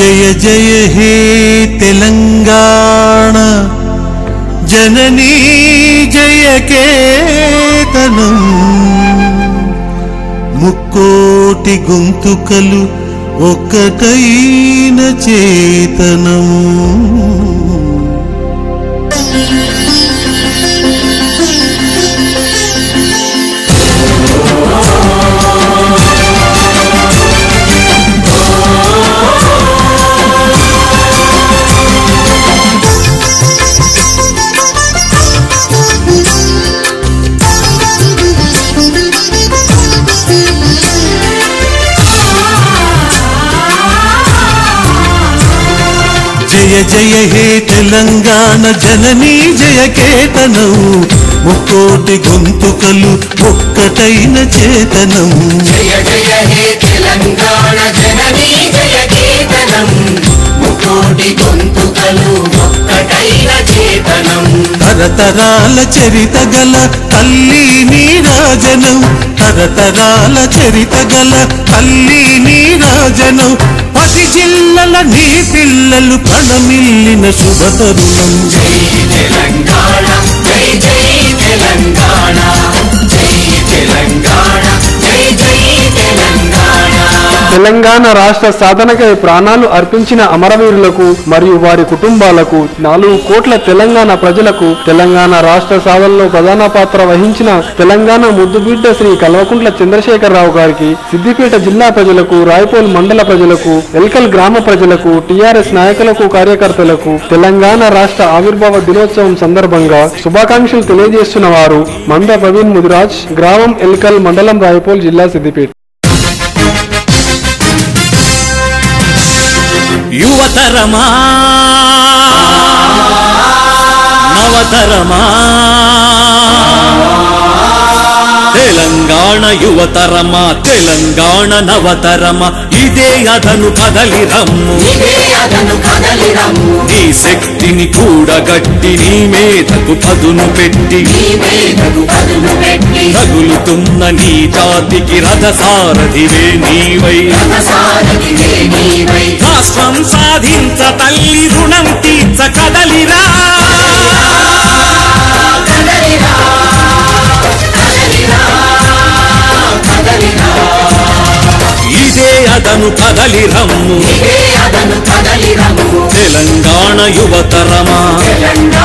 జయ జయ హే తెలంగాణ జననీ జయ కేతనం ముక్కోటి గొంతుకలు ఒక్కటైన చేతనం జయ జయ హే తెలంగాణ జననీ జయ కేతనం ముక్కోటి గొంతుకలు ఒక్కటైన చేతనం జయ జయ హే తెలంగాణ జననీ జయ కేతనం ముకోటి గొంతుకలు ఒక్కటైన చేతనం తరతరాల చరిత గల తల్లి నీరాజనం తరతరాల చరిత గల తల్లి నీరాజనం పది జిల్లల నీ పిల్లలు ప్రణమిల్లిన శుభతరుణం జై తెలంగాణ జై జై తెలంగాణ జై తెలంగాణ జై జై తెలంగాణ తెలంగాణ రాష్ట్ర సాధనకై ప్రాణాలు అర్పించిన అమరవీరులకు మరియు వారి కుటుంబాలకు నాలుగు కోట్ల తెలంగాణ ప్రజలకు తెలంగాణ రాష్ట్ర సాధనలో ప్రధాన పాత్ర వహించిన తెలంగాణ ముద్దుబిడ్డ శ్రీ కల్వకుంట్ల చంద్రశేఖరరావు గారికి సిద్దిపేట జిల్లా ప్రజలకు రాయపోల్ మండల ప్రజలకు ఎల్కల్ గ్రామ ప్రజలకు టీఆర్ఎస్ నాయకులకు కార్యకర్తలకు తెలంగాణ రాష్ట్ర ఆవిర్భావ దినోత్సవం సందర్భంగా శుభాకాంక్షలు తెలియజేస్తున్న వారు మంద ప్రవీణ్ ముదిరాజ్ గ్రామం ఎల్కల్ మండలం రాయపోల్ జిల్లా సిద్దిపేట యువతరమా నవతరమా తెలంగాణ యువతరమా తెలంగాణ నవతరమా ఇదే అదను కదలి రమ్ము ఇదే అదను కదలి రమ్ము నీ శక్తిని కూడగట్టి నీ మీదకు పదును పెట్టి నీ మీదకు పదును పెట్టి తగులుతున్న నీ జాతికి రథసారథివే నీవై రథసారథివే నీవై రాష్ట్రం సాధించ తల్లి రుణం తీర్చ కదలిరా కదలిరా కదలిరా కదలిరా ఇదే అదను కదలి రమ్ము ఇదే అదను కదలి రమ్ము తెలంగాణ యువతరమా తెలంగాణ